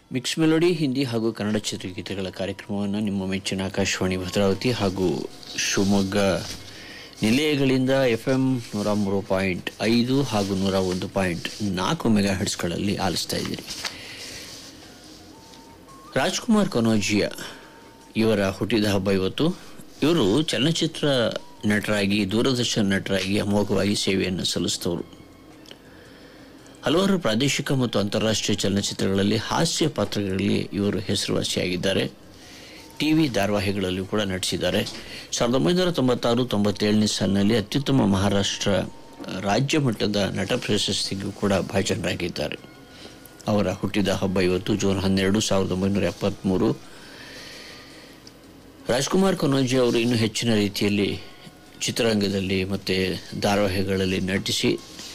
mix melody Hindi ಹಾಗೂ ಕನ್ನಡ ಚಿತ್ರಗೀತೆಗಳ ಕಾರ್ಯಕ್ರಮವನ್ನು ನಿಮ್ಮ ಮೆಚ್ಚಿನ ಆಕಾಶವಾಣಿ ಭದ್ರಾವತಿ ಹಾಗೂ ಶಿವಮೊಗ್ಗ ನಿಲಯಗಳಿಂದ ಎಫ್ ಎಂ ನೂರ ಮೂರು ಪಾಯಿಂಟ್ ಐದು ಹಾಗೂ ನೂರ ಒಂದು ಪಾಯಿಂಟ್ ನಾಲ್ಕು ಮೆಗಾ ಹರ್ಟ್ಸ್ಗಳಲ್ಲಿ ಆಲಿಸ್ತಾ ಇದ್ದೀರಿ ರಾಜ್ಕುಮಾರ್ ಕನೋಜಿಯಾ ಇವರ ಹುಟ್ಟಿದ ಹಬ್ಬ ಇವತ್ತು ಇವರು ಚಲನಚಿತ್ರ ನಟರಾಗಿ ದೂರದರ್ಶನ ನಟರಾಗಿ ಅಮೋಘವಾಗಿ ಸೇವೆಯನ್ನು ಸಲ್ಲಿಸಿದವರು ಹಲವಾರು ಪ್ರಾದೇಶಿಕ ಮತ್ತು ಅಂತಾರಾಷ್ಟ್ರೀಯ ಚಲನಚಿತ್ರಗಳಲ್ಲಿ ಹಾಸ್ಯ ಪಾತ್ರಗಳಲ್ಲಿ ಇವರು ಹೆಸರುವಾಸಿಯಾಗಿದ್ದಾರೆ ಟಿ ವಿ ಧಾರಾವಾಹಿಗಳಲ್ಲೂ ಕೂಡ ನಟಿಸಿದ್ದಾರೆ ಸಾವಿರದ ಒಂಬೈನೂರ ತೊಂಬತ್ತಾರು ತೊಂಬತ್ತೇಳನೇ ಸಾಲಿನಲ್ಲಿ ಅತ್ಯುತ್ತಮ ಮಹಾರಾಷ್ಟ್ರ ರಾಜ್ಯ ಮಟ್ಟದ ನಟ ಪ್ರಶಸ್ತಿಗೂ ಕೂಡ ಭಾಜನರಾಗಿದ್ದಾರೆ ಅವರ ಹುಟ್ಟಿದ ಹಬ್ಬ ಇವತ್ತು ಜೂನ್ ಹನ್ನೆರಡು ಸಾವಿರದ ಒಂಬೈನೂರ ಎಪ್ಪತ್ತ್ಮೂರು ರಾಜ್ಕುಮಾರ್ ಕನೋಜಿ ಅವರು ಇನ್ನೂ ಹೆಚ್ಚಿನ ರೀತಿಯಲ್ಲಿ ಚಿತ್ರರಂಗದಲ್ಲಿ ಮತ್ತು ಧಾರಾವಾಹಿಗಳಲ್ಲಿ ನಟಿಸಿ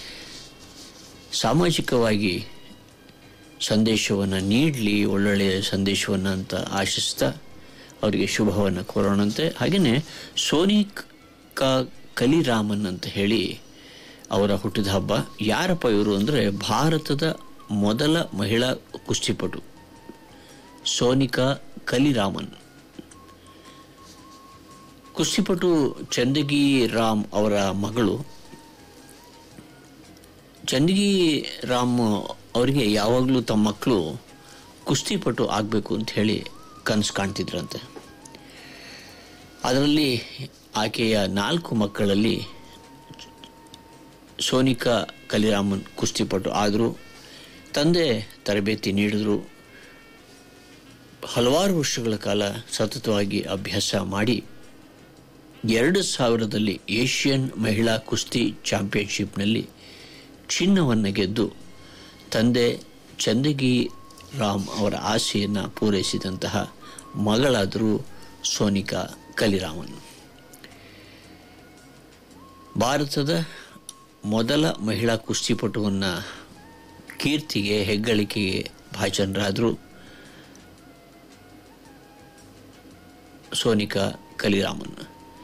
ಸಾಮಾಜಿಕವಾಗಿ ಸಂದೇಶವನ್ನು ನೀಡಲಿ ಒಳ್ಳೊಳ್ಳೆಯ ಸಂದೇಶವನ್ನು ಅಂತ ಆಶಿಸ್ತಾ ಅವರಿಗೆ ಶುಭವನ್ನು ಕೋರೋಣಂತೆ ಹಾಗೆಯೇ ಸೋನಿಕ್ ಕ ಕಲಿರಾಮನ್ ಅಂತ ಹೇಳಿ ಅವರ ಹುಟ್ಟಿದ ಹಬ್ಬ ಯಾರಪ್ಪ ಇವರು ಅಂದರೆ ಭಾರತದ ಮೊದಲ ಮಹಿಳಾ ಕುಸ್ತಿಪಟು ಸೋನಿಕಾ ಕಲಿರಾಮನ್ ಕುಸ್ತಿಪಟು ಚಂದಗಿ ರಾಮ್ ಅವರ ಮಗಳು ಚಂದಗಿ ರಾಮ್ ಅವರಿಗೆ ಯಾವಾಗಲೂ ತಮ್ಮ ಮಕ್ಕಳು ಕುಸ್ತಿಪಟು ಆಗಬೇಕು ಅಂತ ಹೇಳಿ ಕನಸು ಕಾಣ್ತಿದ್ರಂತೆ ಅದರಲ್ಲಿ ಆಕೆಯ ನಾಲ್ಕು ಮಕ್ಕಳಲ್ಲಿ ಸೋನಿಕಾ ಕಲಿರಾಮನ್ ಕುಸ್ತಿಪಟು ಆದರು ತಂದೆ ತರಬೇತಿ ನೀಡಿದರು ಹಲವಾರು ವರ್ಷಗಳ ಕಾಲ ಸತತವಾಗಿ ಅಭ್ಯಾಸ ಮಾಡಿ ಎರಡು ಸಾವಿರದಲ್ಲಿ ಏಷ್ಯನ್ ಮಹಿಳಾ ಕುಸ್ತಿ ಚಾಂಪಿಯನ್ಶಿಪ್ನಲ್ಲಿ ಚಿನ್ನವನ್ನು ಗೆದ್ದು ತಂದೆ ಚಂದಗಿ ರಾಮ್ ಅವರ ಆಸೆಯನ್ನು ಪೂರೈಸಿದಂತಹ ಮಗಳಾದರೂ ಸೋನಿಕಾ ಕಲಿರಾಮನ್ ಭಾರತದ ಮೊದಲ ಮಹಿಳಾ ಕುಸ್ತಿಪಟುವನ್ನು ಕೀರ್ತಿಗೆ ಹೆಗ್ಗಳಿಕೆಗೆ ಭಾಜನರಾದರು ಸೋನಿಕಾ ಕಲಿರಾಮನ್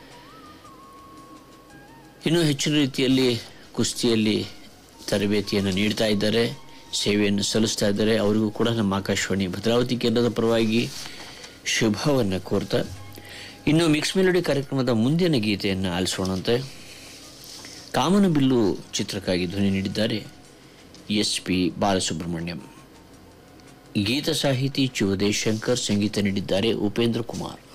ಇನ್ನೂ ಹೆಚ್ಚಿನ ರೀತಿಯಲ್ಲಿ ಕುಸ್ತಿಯಲ್ಲಿ ತರಬೇತಿಯನ್ನು ನೀಡ್ತಾ ಇದ್ದಾರೆ ಸೇವೆಯನ್ನು ಸಲ್ಲಿಸ್ತಾ ಇದ್ದಾರೆ ಅವರಿಗೂ ಕೂಡ ನಮ್ಮ ಆಕಾಶವಾಣಿ ಭದ್ರಾವತಿ ಕೇಂದ್ರದ ಪರವಾಗಿ ಶುಭವನ್ನು ಕೋರ್ತಾ ಇನ್ನು ಮಿಕ್ಸ್ ಮೆಲೋಡಿ ಕಾರ್ಯಕ್ರಮದ ಮುಂದಿನ ಗೀತೆಯನ್ನು ಆಲಿಸೋಣಂತೆ ಕಾಮನಬಿಲ್ಲು ಚಿತ್ರಕ್ಕಾಗಿ ಧ್ವನಿ ನೀಡಿದ್ದಾರೆ ಎಸ್ ಪಿ ಬಾಲಸುಬ್ರಹ್ಮಣ್ಯಂ ಗೀತ ಸಾಹಿತಿ ಚುವದೇಶ್ ಶಂಕರ್ ಸಂಗೀತ ನೀಡಿದ್ದಾರೆ ಉಪೇಂದ್ರ ಕುಮಾರ್